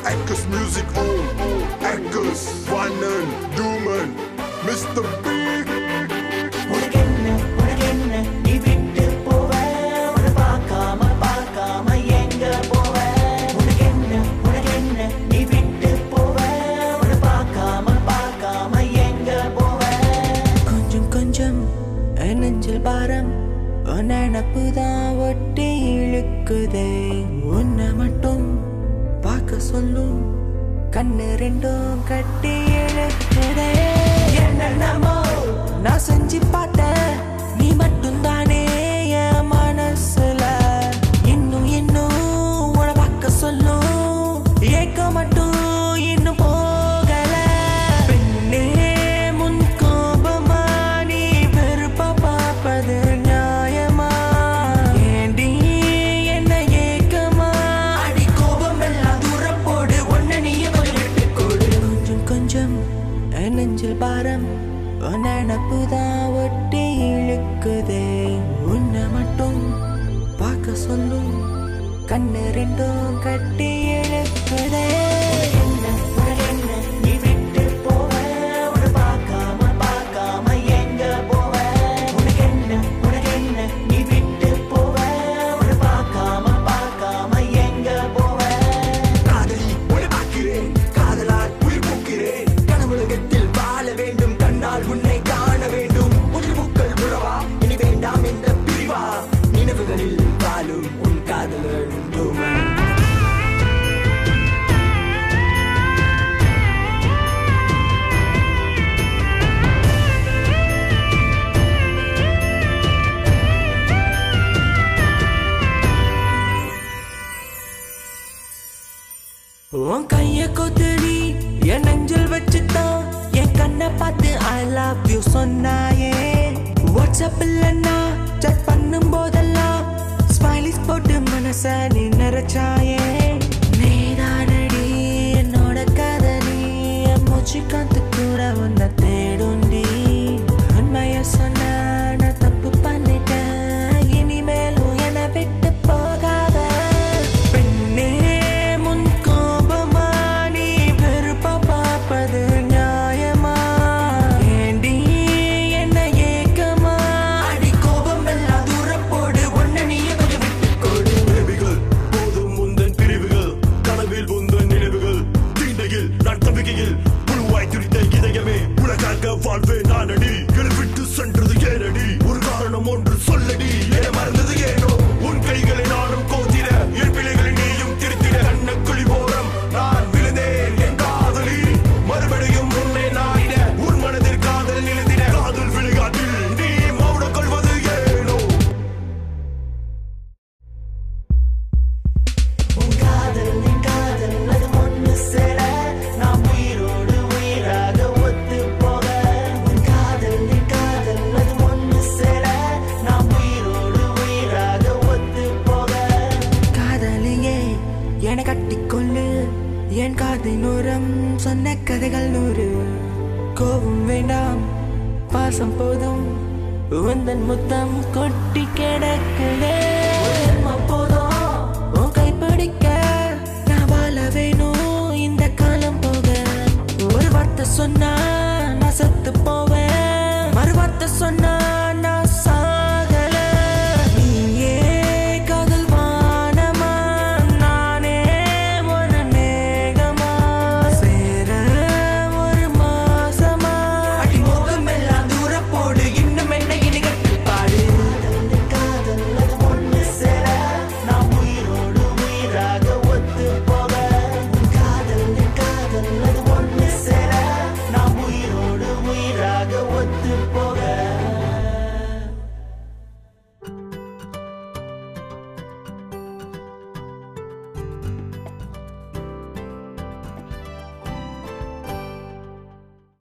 Eckers Music Own, Eckers, Wannen, Duman, Mr. Big. உனக்கென்ன உனக்கென்ன நீ விட்டு போவ உன்னை பார்க்காம பார்க்காம எங்க போவ உனக்கென்ன உனக்கென்ன நீ விட்டு போவ உன்னை பார்க்காம பார்க்காம எங்க போவ கொஞ்சம் கொஞ்சம் என் நெஞ்சில் பாரம் உன் நினப்பு தான் ஒட்டி இழுக்குதே உன்னை மட்டும் பார்க்க சொல்லும் கண்ணு ரெண்டும் கட்டி இழுக்குதே என்னென்னமோ நான் செஞ்சு பார்த்தேன் நீ மட்டும் தானே என் மனசுல இன்னும் இன்னும் உன பார்க்க சொல்லும் ஏக்க மட்டும் இன்னும் போகல பெண்ணே முன் கோபமா நீ வெறுப்ப பார்ப்பது நியாயமா ஏண்டி என்ன ஏக்கமா அடி கோபம் எல்லாம் தூரம் போடு ஒன்ன நீயே கொஞ்சம் விட்டு கொடு கொஞ்சம் கொஞ்சம் என் நெஞ்சில் பாரம் உன் நினப்பு தான் ஒட்டி இழுக்குதே உன்னை மட்டும் பார்க்க சொல்லும் கண்ணு ரெண்டும் கட்டி இழுக்குதே நீ விட்டு போவ உன்னை பார்க்காம பார்க்காம எங்க போவ உனக்கு என்ன உனக்கு என்ன நீ விட்டு போவ உன்னை பார்க்காம பார்க்காம எங்க போவ காதலி உன்னை பார்க்கிறேன் காதலால் உயிர் பூக்கிறேன் கனவுலகத்தில் வாழ வேண்டும் கண்ணால் உன்னை காண வேண்டும் உயிர் முக்கள் உறவா இனி வேண்டாம் என்ற பிரிவா நினைவுகளில் வாழும் உன் காதலன் டூமன் உன் கைய கொத்து நீ என் நெஞ்சில் வச்சுதான் என் கண்ணை பார்த்து ஐ லவ் யூ சொன்னாயே வாட்ஸ்அப்பில் நான் chat பண்ணும் போதெல்லாம் ஸ்மைலிஸ் போட்டு மனச நீ நிறைச்சாயே நீதானடி என்னோட காதலி என் மூச்சு காத்து கூட உன்னை தேடுண்டி உண்மைய சொன்ன நான் தப்பு பண்ணிட்டேன் இனிமேலும் என்னை விட்டு போகாத பெண்ணே முன் கோபமா நீ வெறுப்ப பார்ப்பது நியாயமா ஏண்டி என்ன ஏக்கமா அடி கோபம் எல்லாம் தூரம் போடு ஒன்ன நீயே கொஞ்சம் விட்டு கொடு பிரிவுகள் போதும் முந்தன் பிரிவுகள் கனவில் உந்தன் நினைவுகள் தீண்டையில் நான் தம்பிக்கையில் புழுவாய் துடித்த இதயமே உனக்காக வாழ்வேன் நானடி என்னை விட்டு சென்றது ஏனடி ஒரு காரணம் ஒன்று சொல்லடி என மறந்தது ஏனோ உன் கைகளை நானும் கோத்திட என் பிள்ளைகளை நீயும் திருத்திட கண்ணக்குழி ஓரம் நான் விழுந்தேன் என் காதலி மறுபடியும் உன்னை நாடிட உன் மனதில் காதல் நிலைத்திட காதல் விளையாட்டில் நீ மௌனம் கொள்வது ஏனோ உன் காதல் என் காதல் அது ஒண்ணு சேர நாம் உயிரோடு உயிராக ஒத்து போக உன் காதல் என் காதல் அது ஒண்ணு சேர நாம் உயிரோடு உயிராக ஒத்து போக காதலியே என கட்டிக்கொள்ளு என் காதின் ஓரம் சொன்ன கதைகள் நூறு கோபம் வேண்டாம் பாசம் போதும் உந்தன் முத்தம் கொட்டி கிடக்குதே போதும் உன் கைப்பிடிக்க நான் வாழ வேணும் இந்த காலம் போக ஒரு வார்த்தை சொன்னா நான் செத்து போவேன் மறு வார்த்தை சொன்னா நான் சாகல நீயே காதல் வானமா நானே ஒரு மேகமா சேர ஒரு மாசமா அடி மோகம் எல்லாம் தூரம் போடு இன்னும் என்ன இனி கட்டுப்பாடு காதல் அது ஒண்ணு சேர நாம் உயிரோடு உயிராக ஒத்து போக உன் காதல் என் காதல் அது ஒண்ணு சேர நாம் உயிரோடு உயிராக ஒத்து போக